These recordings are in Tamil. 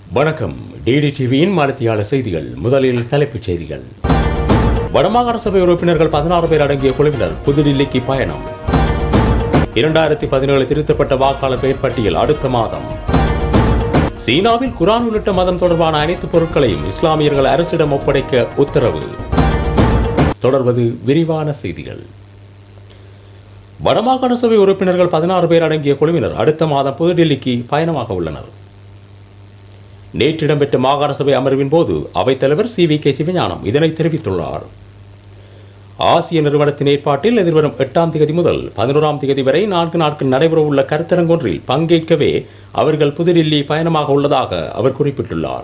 வணக்கம் டிடி டிவியின் மாநிலத்தியாளர் செய்திகள் முதலில் தலைப்புச் செய்திகள் வடமாகாண சபை உறுப்பினர்கள் பதினாறு பேர் அடங்கிய குழுவினர் புதுடில்லிக்கு பயணம் இரண்டாயிரத்தி பதினேழு திருத்தப்பட்ட வாக்காளர் பெயர் பட்டியல் அடுத்த மாதம் சீனாவில் குரான் உள்ளிட்ட மதம் தொடர்பான அனைத்து பொருட்களையும் இஸ்லாமியர்கள் அரசிடம் ஒப்படைக்க உத்தரவு தொடர்வது விரிவான செய்திகள் வடமாகாண சபை உறுப்பினர்கள் பதினாறு பேர் அடங்கிய குழுவினர் அடுத்த மாதம் புதுடில்லிக்கு பயணமாக உள்ளனர் நேற்று இடம்பெற்ற மாகாண சபை அமர்வின் போது அவைத்தலைவர் சி வி கே சிவஞானம் இதனை தெரிவித்துள்ளார் ஆசிய நிறுவனத்தின் ஏற்பாட்டில் எதிர்வரும் எட்டாம் தேதி முதல் பதினோராம் தேதி வரை நான்கு நாட்கள் நடைபெறவுள்ள கருத்தரங்கொன்றில் பங்கேற்கவே அவர்கள் புதுடில்லி பயணமாக உள்ளதாக அவர் குறிப்பிட்டுள்ளார்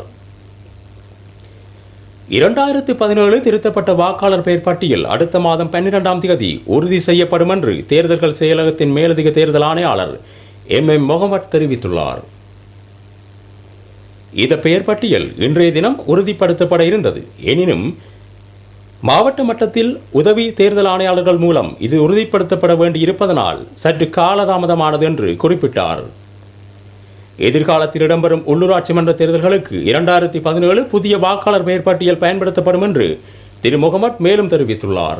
இரண்டாயிரத்து பதினேழு திருத்தப்பட்ட வாக்காளர் பெயர் பட்டியல் அடுத்த மாதம் பன்னிரெண்டாம் தேதி உறுதி செய்யப்படும் என்று தேர்தல்கள் செயலகத்தின் மேலதிக தேர்தல் ஆணையாளர் எம் எம் முகமது தெரிவித்துள்ளார் இந்த பெயர் பட்டியல் இன்றைய தினம் உறுதிப்படுத்தப்பட இருந்தது எனினும் மாவட்ட மட்டத்தில் உதவி தேர்தல் ஆணையாளர்கள் மூலம் இது உறுதிப்படுத்தப்பட வேண்டியிருப்பதனால் சற்று காலதாமதமானது என்று குறிப்பிட்டார் எதிர்காலத்தில் இடம்பெறும் உள்ளூராட்சி மன்ற தேர்தல்களுக்கு இரண்டாயிரத்தி பதினேழு புதிய வாக்காளர் பெயர் பட்டியல் பயன்படுத்தப்படும் என்று திரு முகமது மேலும் தெரிவித்துள்ளார்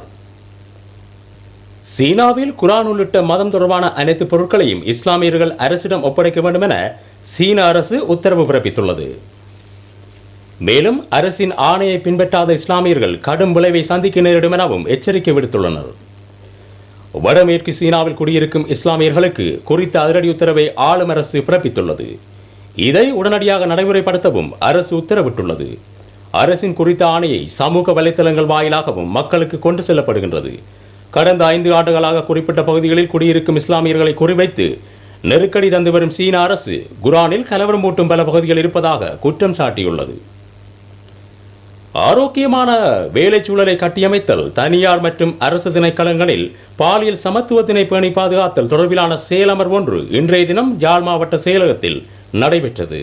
சீனாவில் குரான் உள்ளிட்ட மதம் தொடர்பான அனைத்து பொருட்களையும் இஸ்லாமியர்கள் அரசிடம் ஒப்படைக்க வேண்டும் என சீன அரசு உத்தரவு பிறப்பித்துள்ளது மேலும் அரசின் ஆணையை பின்பற்றாத இஸ்லாமியர்கள் கடும் விளைவை சந்திக்க நேரிடும் எனவும் எச்சரிக்கை விடுத்துள்ளனர் வடமேற்கு சீனாவில் குடியிருக்கும் இஸ்லாமியர்களுக்கு குறித்த அதிரடி உத்தரவை ஆளும் அரசு பிறப்பித்துள்ளது இதை உடனடியாக நடைமுறைப்படுத்தவும் அரசு உத்தரவிட்டுள்ளது அரசின் குறித்த ஆணையை சமூக வலைத்தளங்கள் வாயிலாகவும் மக்களுக்கு கொண்டு செல்லப்படுகின்றது கடந்த ஐந்து ஆண்டுகளாக குறிப்பிட்ட பகுதிகளில் குடியிருக்கும் இஸ்லாமியர்களை குறிவைத்து நெருக்கடி தந்து வரும் சீன அரசு குரானில் கலவரம் மூட்டும் பல பகுதிகள் இருப்பதாக குற்றம் சாட்டியுள்ளது ஆரோக்கியமான வேலை சூழலை கட்டியமைத்தல் தனியார் மற்றும் அரசு திணைக்களங்களில் பாலியல் சமத்துவத்தினை பேணி பாதுகாத்தல் தொடர்பிலான செயலமர்வு ஒன்று இன்றைய தினம் யாழ் மாவட்ட செயலகத்தில் நடைபெற்றது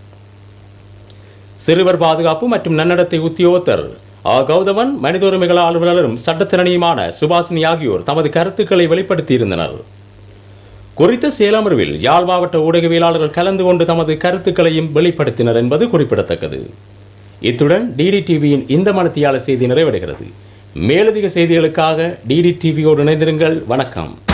சிறுவர் பாதுகாப்பு மற்றும் நன்னடத்தை உத்தியோகத்தர் ஆ கௌதமன் மனித உரிமைகள் அலுவலரும் சட்டத்திறனியுமான சுபாசினி ஆகியோர் தமது கருத்துக்களை வெளிப்படுத்தியிருந்தனர் குறித்த செயலமர்வில் யாழ் மாவட்ட ஊடகவியலாளர்கள் கலந்து கொண்டு தமது கருத்துக்களையும் வெளிப்படுத்தினர் என்பது குறிப்பிடத்தக்கது இத்துடன் டிடி டிவியின் இந்த மனத்தியாளர் செய்தி நிறைவடைகிறது மேலதிக செய்திகளுக்காக டிடி டிவியோடு இணைந்திருங்கள் வணக்கம்